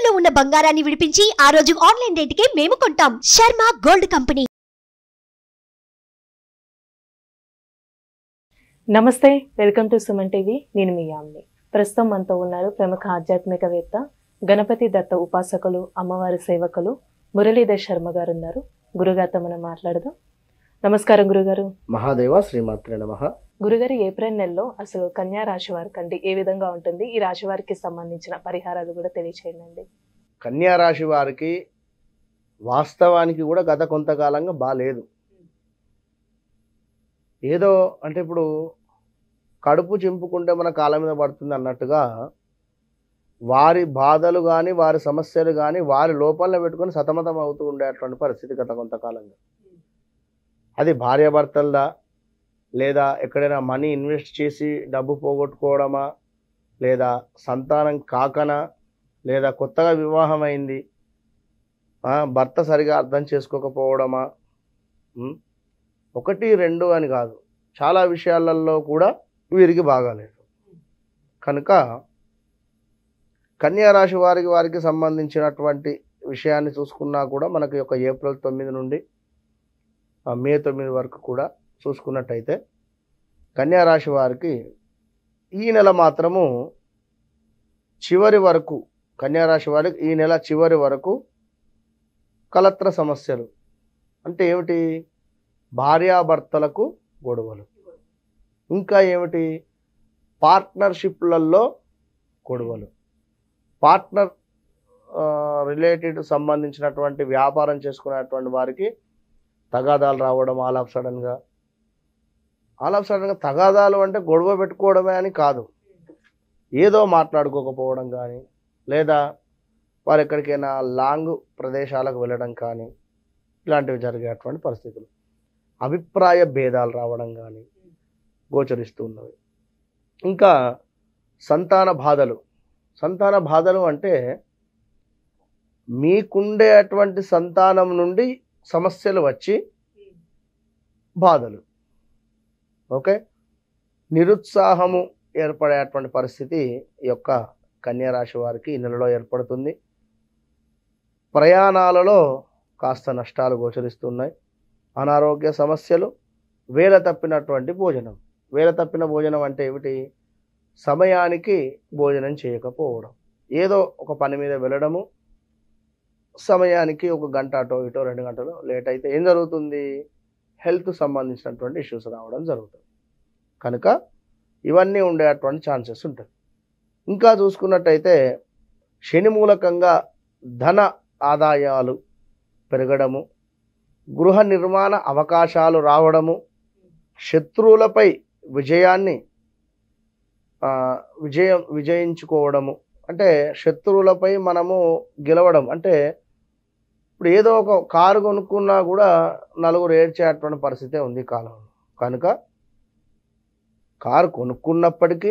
తాకట్టులో ఉన్న బంగారాన్ని విడిపించి ఆ రోజు ఆన్లైన్ రేటుకే మేము కొంటాం శర్మ గోల్డ్ కంపెనీ నమస్తే వెల్కమ్ టు సుమన్ టీవీ నేను మీ యామ్ని ప్రస్తుతం మనతో ఉన్నారు ప్రముఖ ఆధ్యాత్మికవేత్త గణపతి దత్త ఉపాసకులు అమ్మవారి సేవకులు మురళీధర్ శర్మ గారు ఉన్నారు గురుగారితో మనం మాట్లాడదాం నమస్కారం గురుగారు మహాదేవ శ్రీమాత్రే నమ గురుగారు ఏప్రిల్ నెలలో అసలు కన్యా రాశి వారికి అంటే ఏ విధంగా ఉంటుంది ఈ రాశి వారికి సంబంధించిన పరిహారాలు కూడా తెలియచేయండి కన్యా రాశి వారికి వాస్తవానికి కూడా గత కొంతకాలంగా బాగాలేదు ఏదో అంటే ఇప్పుడు కడుపు చింపుకుంటే మన కాళ్ళ మీద పడుతుంది అన్నట్టుగా వారి బాధలు కానీ వారి సమస్యలు కానీ వారి లోపల పెట్టుకొని సతమతం అవుతూ ఉండేటువంటి పరిస్థితి గత కొంతకాలంగా అది భార్యాభర్తలదా లేదా ఎక్కడైనా మనీ ఇన్వెస్ట్ చేసి డబ్బు పోగొట్టుకోవడమా లేదా సంతానం కాకనా లేదా కొత్తగా వివాహం అయింది ఆ, భర్త సరిగా అర్థం చేసుకోకపోవడమా ఉం? ఒకటి రెండు అని కాదు చాలా విషయాలలో కూడా వీరికి బాగాలేదు కనుక కన్యా రాశి వారికి వారికి సంబంధించినటువంటి విషయాన్ని చూసుకున్నా కూడా మనకి ఒక ఏప్రిల్ తొమ్మిది నుండి ఆ, మే తొమ్మిది వరకు కూడా చూసుకున్నట్టయితే కన్యా రాశి వారికి ఈ నెల మాత్రము చివరి వరకు కన్యారాశి వారికి ఈ నెల చివరి వరకు కలత్ర సమస్యలు అంటే ఏమిటి భార్యాభర్తలకు గొడవలు ఇంకా ఏమిటి పార్ట్నర్షిప్లలో గొడవలు పార్ట్నర్ రిలేటెడ్ సంబంధించినటువంటి వ్యాపారం చేసుకునేటువంటి వారికి తగాదాలు రావడం ఆల్ ఆఫ్ సడన్గా ఆల్ ఆఫ్ సడన్గా తగాదాలు అంటే గొడవ పెట్టుకోవడమే అని కాదు ఏదో మాట్లాడుకోకపోవడం కానీ లేదా వారు ఎక్కడికైనా లాంగ్ ప్రదేశాలకు వెళ్ళడం కానీ ఇలాంటివి జరిగేటువంటి పరిస్థితులు అభిప్రాయ భేదాలు రావడం కానీ గోచరిస్తూ ఉన్నవి ఇంకా సంతాన బాధలు సంతాన బాధలు అంటే మీకుండేటువంటి సంతానం నుండి సమస్యలు వచ్చి బాధలు ఓకే నిరుత్సాహము ఏర్పడేటువంటి పరిస్థితి ఈ యొక్క కన్యా రాశి వారికి ఈ నెలలో ఏర్పడుతుంది ప్రయాణాలలో కాస్త నష్టాలు గోచరిస్తున్నాయి అనారోగ్య సమస్యలు వేల తప్పినటువంటి భోజనం వేల తప్పిన భోజనం అంటే ఏమిటి సమయానికి భోజనం చేయకపోవడం ఏదో ఒక పని మీద వెళ్ళడము సమయానికి ఒక గంట అటో ఇటో రెండు గంటలు లేట్ అయితే ఏం జరుగుతుంది హెల్త్ సంబంధించినటువంటి ఇష్యూస్ రావడం జరుగుతుంది కనుక ఇవన్నీ ఉండేటువంటి ఛాన్సెస్ ఉంటాయి ఇంకా చూసుకున్నట్టయితే శని మూలకంగా ధన ఆదాయాలు పెరగడము గృహ నిర్మాణ అవకాశాలు రావడము శత్రువులపై విజయాన్ని ఆ, విజయం విజయించుకోవడము అంటే శత్రువులపై మనము గెలవడం అంటే ఇప్పుడు ఏదో ఒక కారు కొనుక్కున్నా కూడా నలుగురు ఏడ్చేటువంటి పరిస్థితే ఉంది ఈ కాలంలో కనుక కారు కొనుక్కున్నప్పటికీ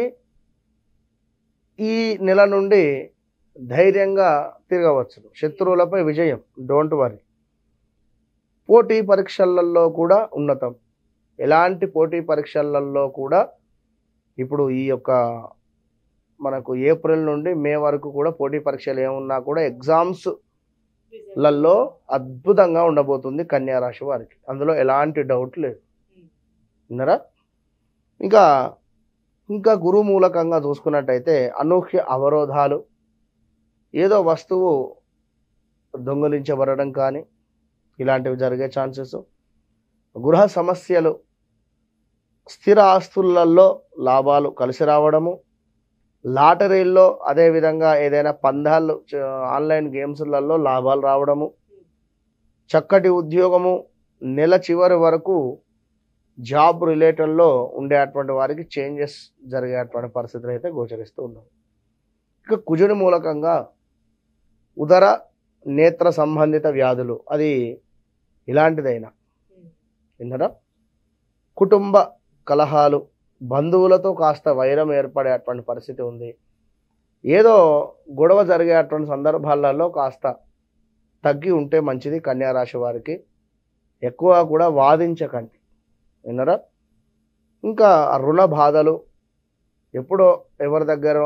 ఈ నెల నుండి ధైర్యంగా తిరగవచ్చు శత్రువులపై విజయం డోంట్ వరీ పోటీ పరీక్షలలో కూడా ఉన్నతం ఎలాంటి పోటీ పరీక్షలలో కూడా ఇప్పుడు ఈ యొక్క మనకు ఏప్రిల్ నుండి మే వరకు కూడా పోటీ పరీక్షలు ఏమున్నా కూడా ఎగ్జామ్స్ లలో అద్భుతంగా ఉండబోతుంది కన్యా రాశి వారికి అందులో ఎలాంటి డౌట్ లేదు విన్నారా ఇంకా ఇంకా గురు మూలకంగా చూసుకున్నట్టయితే అనూహ్య అవరోధాలు ఏదో వస్తువు దొంగలించబడడం కానీ ఇలాంటివి జరిగే ఛాన్సెస్ గృహ సమస్యలు స్థిర ఆస్తులలో లాభాలు కలిసి రావడము లాటరీల్లో అదేవిధంగా ఏదైనా పందాలు చ- ఆన్లైన్ గేమ్స్లలో లాభాలు రావడము చక్కటి ఉద్యోగము నెల చివరి వరకు జాబ్ రిలేటెడ్లో ఉండేటువంటి వారికి చేంజెస్ జరిగేటువంటి పరిస్థితులు అయితే గోచరిస్తూ ఉన్నాయి ఇక కుజుని మూలకంగా ఉదర నేత్ర సంబంధిత వ్యాధులు అది ఇలాంటిదైనా విన్నరా కుటుంబ కలహాలు బంధువులతో కాస్త వైరం ఏర్పడేటువంటి పరిస్థితి ఉంది ఏదో గొడవ జరిగేటువంటి సందర్భాలలో కాస్త తగ్గి ఉంటే మంచిది కన్యా రాశి వారికి ఎక్కువ కూడా వాదించకండి విన్నరా ఇంకా రుణ బాధలు ఎప్పుడో ఎవరి దగ్గర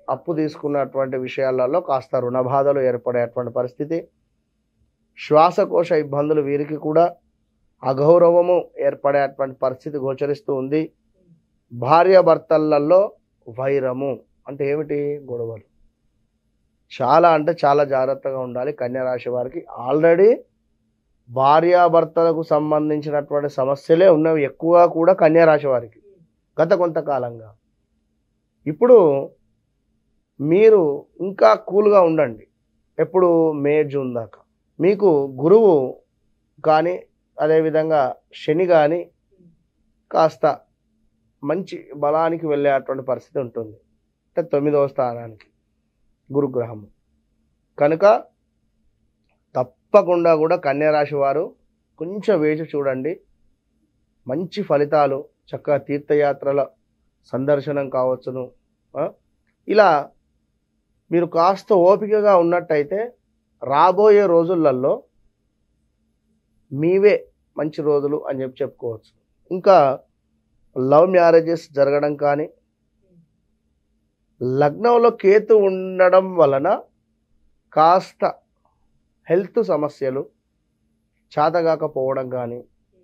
అప్పు తీసుకున్నటువంటి విషయాలలో కాస్త రుణ బాధలు ఏర్పడేటువంటి పరిస్థితి శ్వాసకోశ ఇబ్బందులు వీరికి కూడా అగౌరవము ఏర్పడేటువంటి పరిస్థితి గోచరిస్తూ ఉంది భార్యాభర్తలలో వైరము అంటే ఏమిటి గొడవలు చాలా అంటే చాలా జాగ్రత్తగా ఉండాలి కన్యా రాశి వారికి ఆల్రెడీ భార్యాభర్తలకు సంబంధించినటువంటి సమస్యలే ఉన్నవి ఎక్కువ కూడా కన్యా రాశి వారికి గత కొంతకాలంగా ఇప్పుడు మీరు ఇంకా కూల్గా ఉండండి ఎప్పుడు మే జూన్ దాకా మీకు గురువు కానీ అదేవిధంగా శని కానీ కాస్త మంచి బలానికి వెళ్ళేటువంటి పరిస్థితి ఉంటుంది అంటే తొమ్మిదవ స్థానానికి గురుగ్రహము కనుక తప్పకుండా కూడా కన్యా రాశి వారు కొంచెం వేచి చూడండి మంచి ఫలితాలు చక్కగా తీర్థయాత్రల సందర్శనం కావచ్చును ఆ? ఇలా మీరు కాస్త ఓపికగా ఉన్నట్టయితే రాబోయే రోజులలో మీవే మంచి రోజులు అని చెప్పి చెప్పుకోవచ్చు ఇంకా లవ్ మ్యారేజెస్ జరగడం కానీ లగ్నంలో కేతు ఉండడం వలన కాస్త హెల్త్ సమస్యలు చేతగాకపోవడం కానీ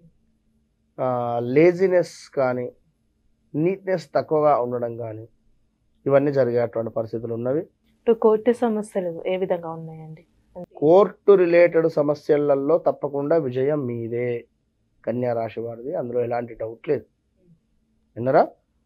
లేజినెస్ కానీ నీట్నెస్ తక్కువగా ఉండడం కానీ ఇవన్నీ జరిగేటువంటి పరిస్థితులు ఉన్నవి ఇప్పుడు కోర్టు సమస్యలు ఏ విధంగా ఉన్నాయండి కోర్టు రిలేటెడ్ సమస్యలలో తప్పకుండా విజయం మీదే కన్యా రాశి వారిది అందులో ఎలాంటి డౌట్ లేదు విన్నరా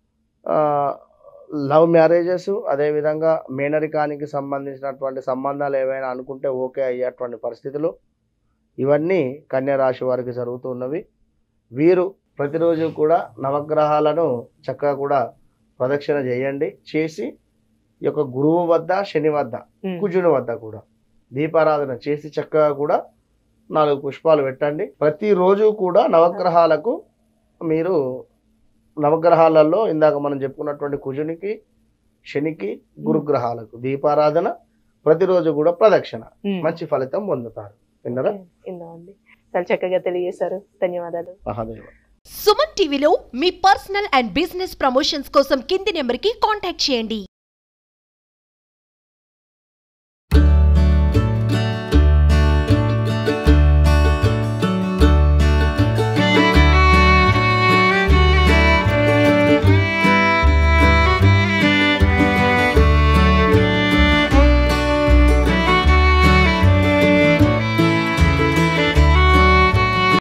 లవ్ మ్యారేజెస్ అదేవిధంగా మేనరికానికి సంబంధించినటువంటి సంబంధాలు ఏవైనా అనుకుంటే ఓకే అయ్యేటువంటి పరిస్థితులు ఇవన్నీ కన్యా రాశి వారికి జరుగుతున్నవి వీరు ప్రతిరోజు కూడా నవగ్రహాలను చక్కగా కూడా ప్రదక్షిణ చేయండి చేసి ఈ యొక్క గురువు వద్ద శని వద్ద ఉమ్. కుజుని వద్ద కూడా దీపారాధన చేసి చక్కగా కూడా నాలుగు పుష్పాలు పెట్టండి ప్రతిరోజు కూడా నవగ్రహాలకు మీరు నవగ్రహాలలో ఇందాక మనం చెప్పుకున్నటువంటి కుజునికి శనికి గురుగ్రహాలకు దీపారాధన ప్రతిరోజు కూడా ప్రదక్షిణ ఉమ్. మంచి ఫలితం పొందుతారు విన్నరా ఇందామండి చాలా చక్కగా తెలియజేశారు ధన్యవాదాలు మహాదేవ సుమన్ టీవీలో మీ పర్సనల్ అండ్ బిజినెస్ ప్రమోషన్స్ కోసం కింది నెంబర్కి కాంటాక్ట్ చేయండి